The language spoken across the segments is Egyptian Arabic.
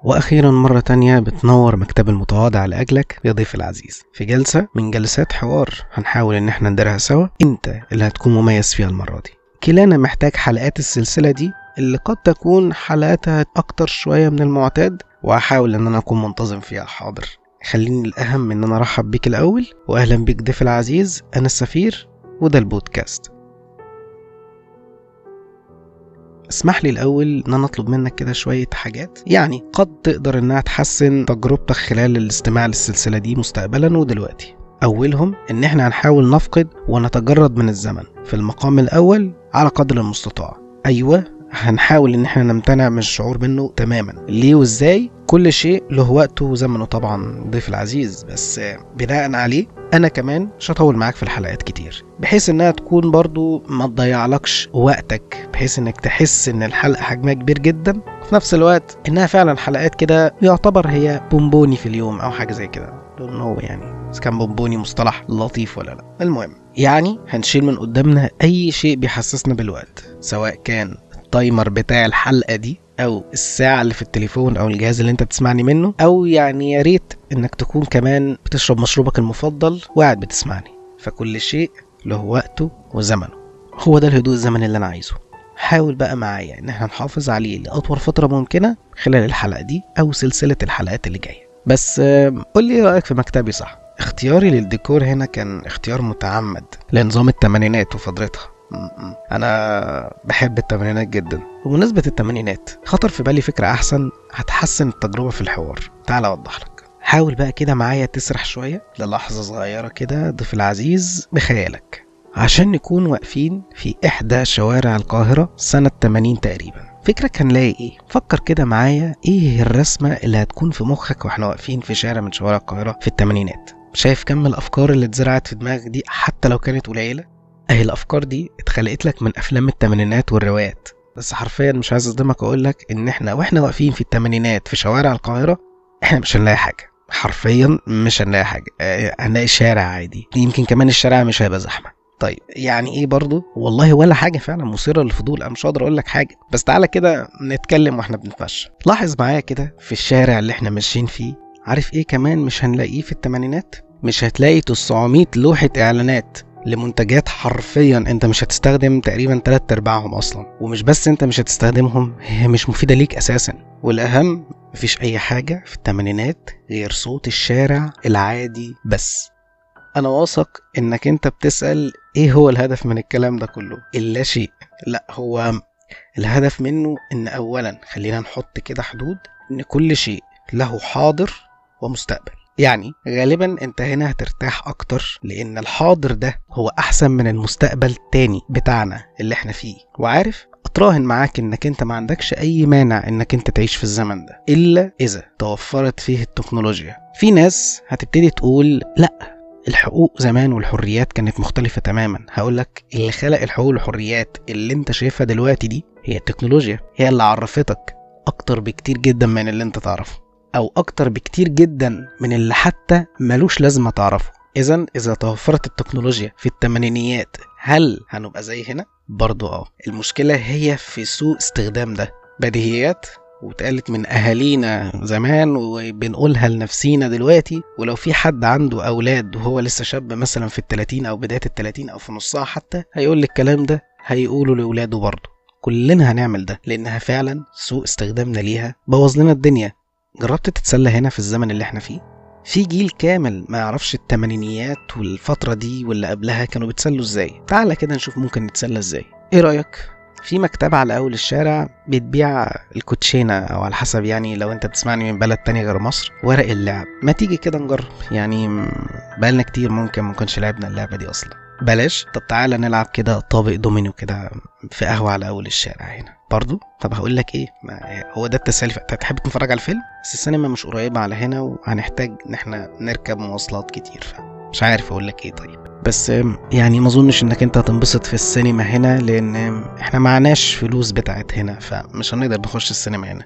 وأخيرا مرة تانية بتنور مكتب المتواضع لأجلك يا ضيف العزيز في جلسة من جلسات حوار هنحاول إن احنا نديرها سوا أنت اللي هتكون مميز فيها المرة دي كلانا محتاج حلقات السلسلة دي اللي قد تكون حلقاتها أكتر شوية من المعتاد وهحاول إن أنا أكون منتظم فيها حاضر خليني الأهم إن أنا أرحب بيك الأول وأهلا بيك ضيف العزيز أنا السفير وده البودكاست اسمح لي الأول إن أنا أطلب منك كده شوية حاجات يعني قد تقدر إنها تحسن تجربتك خلال الاستماع للسلسلة دي مستقبلا ودلوقتي أولهم إن إحنا هنحاول نفقد ونتجرد من الزمن في المقام الأول على قدر المستطاع أيوة هنحاول إن إحنا نمتنع من الشعور منه تماما ليه وإزاي كل شيء له وقته وزمنه طبعا ضيف العزيز بس بناء عليه انا كمان مش هطول معاك في الحلقات كتير بحيث انها تكون برضو ما تضيعلكش وقتك بحيث انك تحس ان الحلقه حجمها كبير جدا وفي نفس الوقت انها فعلا حلقات كده يعتبر هي بونبوني في اليوم او حاجه زي كده دون هو يعني اذا كان بونبوني مصطلح لطيف ولا لا المهم يعني هنشيل من قدامنا اي شيء بيحسسنا بالوقت سواء كان التايمر بتاع الحلقه دي او الساعه اللي في التليفون او الجهاز اللي انت بتسمعني منه او يعني يا ريت انك تكون كمان بتشرب مشروبك المفضل وقاعد بتسمعني فكل شيء له وقته وزمنه هو ده الهدوء الزمني اللي انا عايزه حاول بقى معايا ان احنا نحافظ عليه لاطول فتره ممكنه خلال الحلقه دي او سلسله الحلقات اللي جايه بس قول لي ايه رايك في مكتبي صح اختياري للديكور هنا كان اختيار متعمد لنظام التمانينات وفترتها انا بحب التمانينات جدا بمناسبة التمانينات خطر في بالي فكرة احسن هتحسن التجربة في الحوار تعال اوضح لك حاول بقى كده معايا تسرح شوية للحظة صغيرة كده ضيف العزيز بخيالك عشان نكون واقفين في إحدى شوارع القاهرة سنة 80 تقريبا فكرك هنلاقي ايه فكر كده معايا ايه الرسمة اللي هتكون في مخك واحنا واقفين في شارع من شوارع القاهرة في التمانينات شايف كم الافكار اللي اتزرعت في دماغك دي حتى لو كانت قليلة اهي الافكار دي اتخلقت لك من افلام الثمانينات والروايات بس حرفيا مش عايز اصدمك واقول لك ان احنا واحنا واقفين في الثمانينات في شوارع القاهره احنا مش هنلاقي حاجه حرفيا مش هنلاقي حاجه اه هنلاقي شارع عادي يمكن كمان الشارع مش هيبقى زحمه طيب يعني ايه برضه والله ولا حاجه فعلا مثيره للفضول انا مش هقدر اقول لك حاجه بس تعالى كده نتكلم واحنا بنتمشى لاحظ معايا كده في الشارع اللي احنا ماشيين فيه عارف ايه كمان مش هنلاقيه في الثمانينات مش هتلاقي 900 لوحه اعلانات لمنتجات حرفيا انت مش هتستخدم تقريبا تلات ارباعهم اصلا ومش بس انت مش هتستخدمهم هي مش مفيدة ليك اساسا والاهم مفيش اي حاجة في التمانينات غير صوت الشارع العادي بس انا واثق انك انت بتسأل ايه هو الهدف من الكلام ده كله اللا شيء لا هو الهدف منه ان اولا خلينا نحط كده حدود ان كل شيء له حاضر ومستقبل يعني غالبا انت هنا هترتاح اكتر لان الحاضر ده هو احسن من المستقبل تاني بتاعنا اللي احنا فيه وعارف اتراهن معاك انك انت ما عندكش اي مانع انك انت تعيش في الزمن ده الا اذا توفرت فيه التكنولوجيا في ناس هتبتدي تقول لا الحقوق زمان والحريات كانت مختلفة تماما هقولك اللي خلق الحقوق والحريات اللي انت شايفها دلوقتي دي هي التكنولوجيا هي اللي عرفتك اكتر بكتير جدا من اللي انت تعرفه او اكتر بكتير جدا من اللي حتى ملوش لازمه تعرفه اذا اذا توفرت التكنولوجيا في الثمانينيات هل هنبقى زي هنا برضو اه المشكله هي في سوء استخدام ده بديهيات واتقالت من اهالينا زمان وبنقولها لنفسينا دلوقتي ولو في حد عنده اولاد وهو لسه شاب مثلا في التلاتين او بدايه التلاتين او في نصها حتى هيقول لي الكلام ده هيقوله لاولاده برضه كلنا هنعمل ده لانها فعلا سوء استخدامنا ليها بوظ لنا الدنيا جربت تتسلى هنا في الزمن اللي احنا فيه في جيل كامل ما يعرفش التمانينيات والفترة دي واللي قبلها كانوا بيتسلوا ازاي تعالى كده نشوف ممكن نتسلى ازاي ايه رأيك في مكتبة على أول الشارع بتبيع الكوتشينة أو على حسب يعني لو أنت بتسمعني من بلد تاني غير مصر ورق اللعب ما تيجي كده نجرب يعني بقالنا كتير ممكن ما نكونش لعبنا اللعبة دي أصلا بلاش طب تعالى نلعب كده طابق دومينو كده في قهوة على أول الشارع هنا برضو طب هقول لك ايه ما هو ده التسلي انت تحب تتفرج على الفيلم بس السينما مش قريبة على هنا وهنحتاج ان احنا نركب مواصلات كتير مش عارف اقول لك ايه طيب بس يعني ما اظنش انك انت هتنبسط في السينما هنا لان احنا معناش فلوس بتاعت هنا فمش هنقدر نخش السينما هنا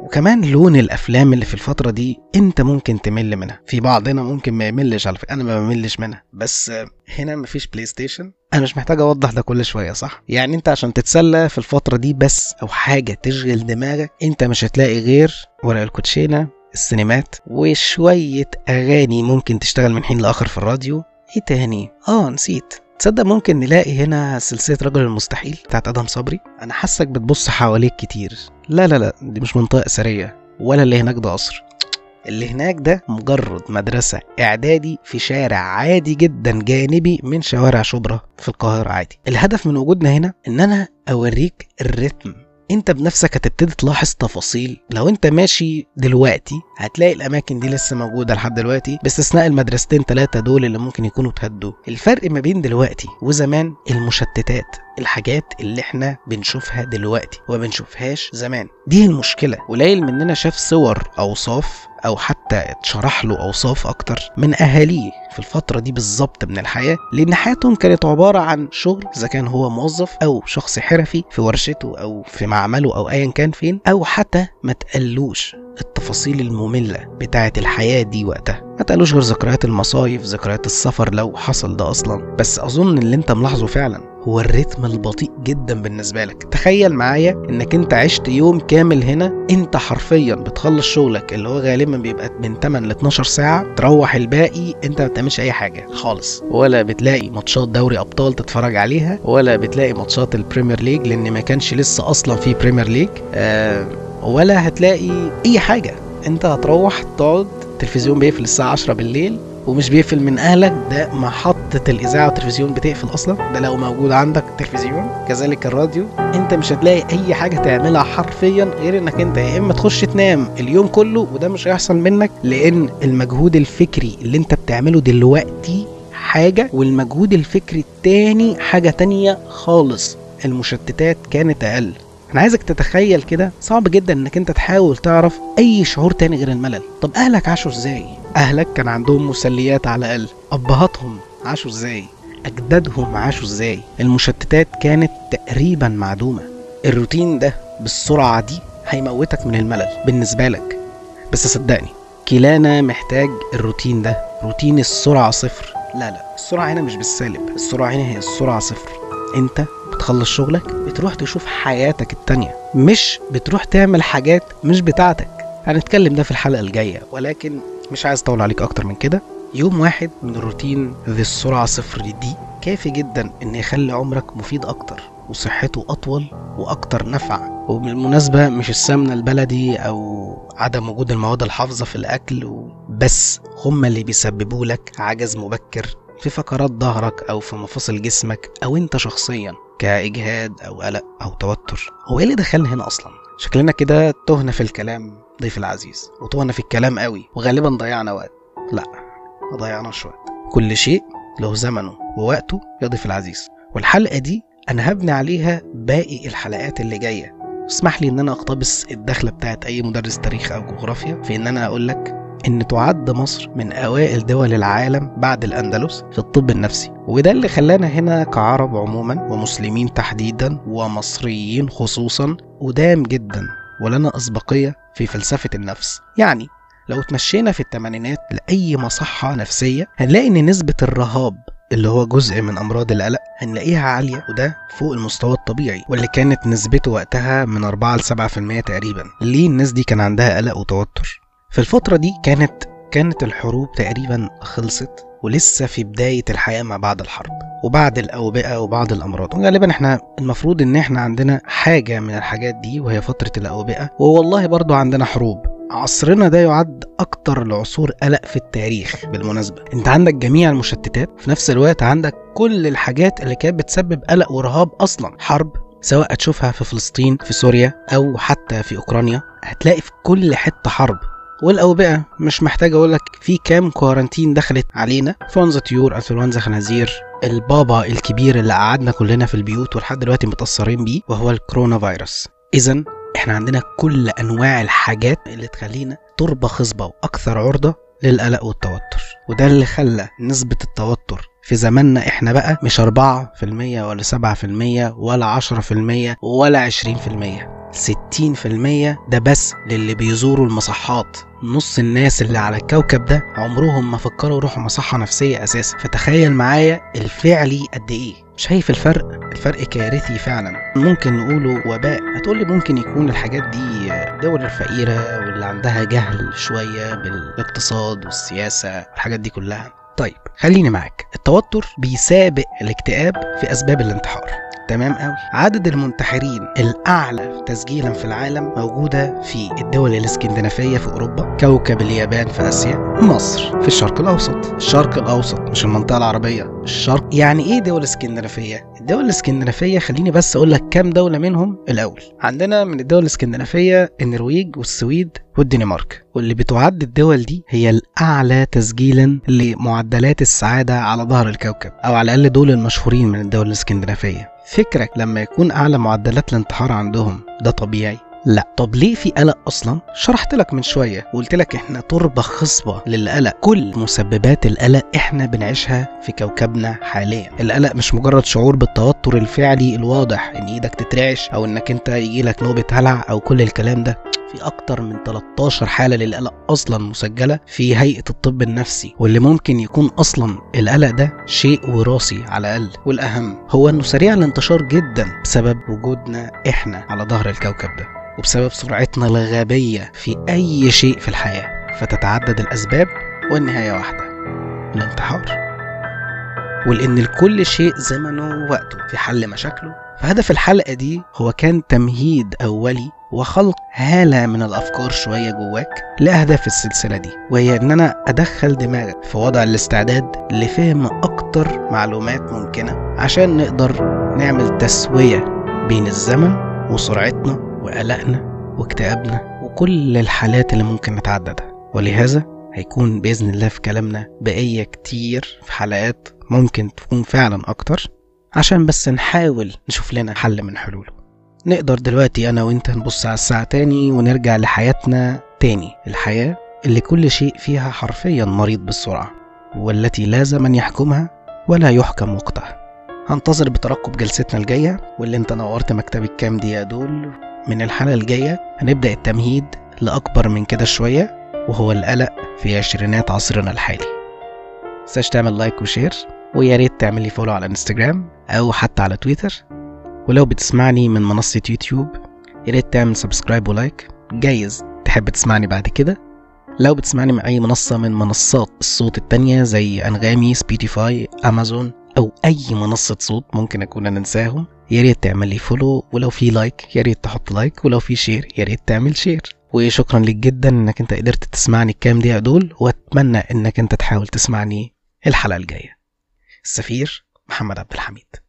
وكمان لون الافلام اللي في الفتره دي انت ممكن تمل منها في بعضنا ممكن ما يملش على فكره انا ما بملش منها بس هنا مفيش بلاي ستيشن انا مش محتاج اوضح ده كل شويه صح يعني انت عشان تتسلى في الفتره دي بس او حاجه تشغل دماغك انت مش هتلاقي غير ورق الكوتشينه السينمات وشويه اغاني ممكن تشتغل من حين لاخر في الراديو ايه تاني اه نسيت تصدق ممكن نلاقي هنا سلسلة رجل المستحيل بتاعت أدهم صبري أنا حاسك بتبص حواليك كتير لا لا لا دي مش منطقة أثرية ولا اللي هناك ده قصر اللي هناك ده مجرد مدرسة إعدادي في شارع عادي جدا جانبي من شوارع شبرا في القاهرة عادي الهدف من وجودنا هنا إن أنا أوريك الريتم انت بنفسك هتبتدي تلاحظ تفاصيل لو انت ماشي دلوقتي هتلاقي الاماكن دي لسه موجوده لحد دلوقتي باستثناء المدرستين ثلاثه دول اللي ممكن يكونوا اتهدوا الفرق ما بين دلوقتي وزمان المشتتات الحاجات اللي احنا بنشوفها دلوقتي وما بنشوفهاش زمان دي المشكله قليل مننا شاف صور اوصاف او حتى اتشرح له اوصاف اكتر من اهاليه في الفتره دي بالظبط من الحياه لان حياتهم كانت عباره عن شغل اذا كان هو موظف او شخص حرفي في ورشته او في معمله او ايا كان فين او حتى ما تقلوش التفاصيل المملة بتاعة الحياة دي وقتها ما تقلوش غير ذكريات المصايف ذكريات السفر لو حصل ده أصلا بس أظن اللي أنت ملاحظه فعلا هو الريتم البطيء جدا بالنسبة لك تخيل معايا انك انت عشت يوم كامل هنا انت حرفيا بتخلص شغلك اللي هو غالبا بيبقى من 8 ل 12 ساعة تروح الباقي انت ما بتعملش اي حاجة خالص ولا بتلاقي ماتشات دوري ابطال تتفرج عليها ولا بتلاقي ماتشات البريمير ليج لان ما كانش لسه اصلا في بريمير ليج آه ولا هتلاقي اي حاجة انت هتروح تقعد التلفزيون بيقفل الساعة 10 بالليل ومش بيقفل من اهلك ده محطة الاذاعة والتلفزيون بتقفل اصلا ده لو موجود عندك تلفزيون كذلك الراديو انت مش هتلاقي اي حاجة تعملها حرفيا غير انك انت يا اما تخش تنام اليوم كله وده مش هيحصل منك لان المجهود الفكري اللي انت بتعمله دلوقتي حاجة والمجهود الفكري التاني حاجة تانية خالص المشتتات كانت اقل انا عايزك تتخيل كده صعب جدا انك انت تحاول تعرف اي شعور تاني غير الملل طب اهلك عاشوا ازاي اهلك كان عندهم مسليات على الاقل ابهاتهم عاشوا ازاي اجدادهم عاشوا ازاي المشتتات كانت تقريبا معدومه الروتين ده بالسرعه دي هيموتك من الملل بالنسبه لك بس صدقني كلانا محتاج الروتين ده روتين السرعه صفر لا لا السرعه هنا مش بالسالب السرعه هنا هي السرعه صفر انت بتخلص شغلك بتروح تشوف حياتك التانية مش بتروح تعمل حاجات مش بتاعتك هنتكلم ده في الحلقة الجاية ولكن مش عايز اطول عليك اكتر من كده يوم واحد من الروتين ذي السرعة صفر دي كافي جدا ان يخلي عمرك مفيد اكتر وصحته اطول واكتر نفع وبالمناسبة مش السمنة البلدي او عدم وجود المواد الحافظة في الاكل بس هما اللي بيسببوا لك عجز مبكر في فقرات ظهرك او في مفاصل جسمك او انت شخصيا كاجهاد او قلق او توتر هو ايه اللي دخلنا هنا اصلا شكلنا كده تهنا في الكلام ضيف العزيز وتهنا في الكلام قوي وغالبا ضيعنا وقت لا ما ضيعناش وقت كل شيء له زمنه ووقته يا ضيف العزيز والحلقه دي انا هبني عليها باقي الحلقات اللي جايه اسمح لي ان انا اقتبس الدخله بتاعت اي مدرس تاريخ او جغرافيا في ان انا اقول لك ان تعد مصر من اوائل دول العالم بعد الاندلس في الطب النفسي وده اللي خلانا هنا كعرب عموما ومسلمين تحديدا ومصريين خصوصا قدام جدا ولنا اسبقيه في فلسفه النفس يعني لو اتمشينا في الثمانينات لاي مصحه نفسيه هنلاقي ان نسبه الرهاب اللي هو جزء من امراض القلق هنلاقيها عاليه وده فوق المستوى الطبيعي واللي كانت نسبته وقتها من 4 ل 7% تقريبا ليه الناس دي كان عندها قلق وتوتر في الفترة دي كانت كانت الحروب تقريبا خلصت ولسه في بداية الحياة ما بعد الحرب وبعد الأوبئة وبعد الأمراض وغالبا احنا المفروض ان احنا عندنا حاجة من الحاجات دي وهي فترة الأوبئة ووالله برضو عندنا حروب عصرنا ده يعد أكتر العصور قلق في التاريخ بالمناسبة انت عندك جميع المشتتات في نفس الوقت عندك كل الحاجات اللي كانت بتسبب قلق ورهاب أصلا حرب سواء هتشوفها في فلسطين في سوريا أو حتى في أوكرانيا هتلاقي في كل حتة حرب والاوبئه مش محتاج اقول لك في كام كوارنتين دخلت علينا انفلونزا طيور انفلونزا خنازير البابا الكبير اللي قعدنا كلنا في البيوت ولحد دلوقتي متاثرين بيه وهو الكورونا فيروس اذا احنا عندنا كل انواع الحاجات اللي تخلينا تربه خصبه واكثر عرضه للقلق والتوتر وده اللي خلى نسبه التوتر في زماننا احنا بقى مش 4% ولا 7% ولا 10% ولا 20% 60% ده بس للي بيزوروا المصحات نص الناس اللي على الكوكب ده عمرهم ما فكروا يروحوا مصحة نفسية أساسا فتخيل معايا الفعلي قد إيه شايف الفرق الفرق كارثي فعلا ممكن نقوله وباء هتقولي ممكن يكون الحاجات دي الدول الفقيرة واللي عندها جهل شوية بالاقتصاد والسياسة الحاجات دي كلها طيب خليني معاك التوتر بيسابق الاكتئاب في أسباب الانتحار تمام قوي عدد المنتحرين الاعلى تسجيلا في العالم موجوده في الدول الاسكندنافيه في اوروبا كوكب اليابان في اسيا مصر في الشرق الاوسط الشرق الاوسط مش المنطقه العربيه الشرق يعني ايه دول اسكندنافيه الدول الاسكندنافيه خليني بس اقول لك كام دوله منهم الاول عندنا من الدول الاسكندنافيه النرويج والسويد والدنمارك واللي بتعد الدول دي هي الأعلى تسجيلا لمعدلات السعادة على ظهر الكوكب أو على الأقل دول المشهورين من الدول الاسكندنافية فكرك لما يكون أعلى معدلات الانتحار عندهم ده طبيعي لا طب ليه في قلق اصلا شرحت لك من شويه وقلت لك احنا تربه خصبه للقلق كل مسببات القلق احنا بنعيشها في كوكبنا حاليا القلق مش مجرد شعور بالتوتر الفعلي الواضح ان ايدك تترعش او انك انت يجي لك نوبه هلع او كل الكلام ده في أكتر من 13 حالة للقلق أصلا مسجلة في هيئة الطب النفسي واللي ممكن يكون أصلا القلق ده شيء وراثي على الأقل والأهم هو إنه سريع الانتشار جدا بسبب وجودنا إحنا على ظهر الكوكب ده وبسبب سرعتنا الغبية في أي شيء في الحياة فتتعدد الأسباب والنهاية واحدة الانتحار ولأن لكل شيء زمنه ووقته في حل مشاكله فهدف الحلقة دي هو كان تمهيد أولي وخلق هالة من الأفكار شوية جواك لأهداف السلسلة دي وهي إن أنا أدخل دماغك في وضع الاستعداد لفهم أكتر معلومات ممكنة عشان نقدر نعمل تسوية بين الزمن وسرعتنا وقلقنا واكتئابنا وكل الحالات اللي ممكن نتعددها ولهذا هيكون بإذن الله في كلامنا بقية كتير في حلقات ممكن تكون فعلا أكتر عشان بس نحاول نشوف لنا حل من حلوله نقدر دلوقتي أنا وإنت نبص على الساعة تاني ونرجع لحياتنا تاني الحياة اللي كل شيء فيها حرفيا مريض بالسرعة والتي لا زمن يحكمها ولا يحكم وقتها هنتظر بترقب جلستنا الجاية واللي انت نورت مكتب الكام دقيقة دول من الحلقة الجاية هنبدأ التمهيد لأكبر من كده شوية وهو القلق في عشرينات عصرنا الحالي متنساش تعمل لايك وشير ويا ريت تعمل لي فولو على انستجرام او حتى على تويتر ولو بتسمعني من منصة يوتيوب يا ريت تعمل سبسكرايب ولايك جايز تحب تسمعني بعد كده لو بتسمعني من أي منصة من منصات الصوت التانية زي أنغامي سبيتيفاي أمازون أو أي منصة صوت ممكن أكون أنا ننساهم يا ريت تعمل لي فولو ولو في لايك يا ريت تحط لايك ولو في شير يا ريت تعمل شير وشكرا ليك جدا انك انت قدرت تسمعني الكام دقيقة دول واتمنى انك انت تحاول تسمعني الحلقة الجاية السفير محمد عبد الحميد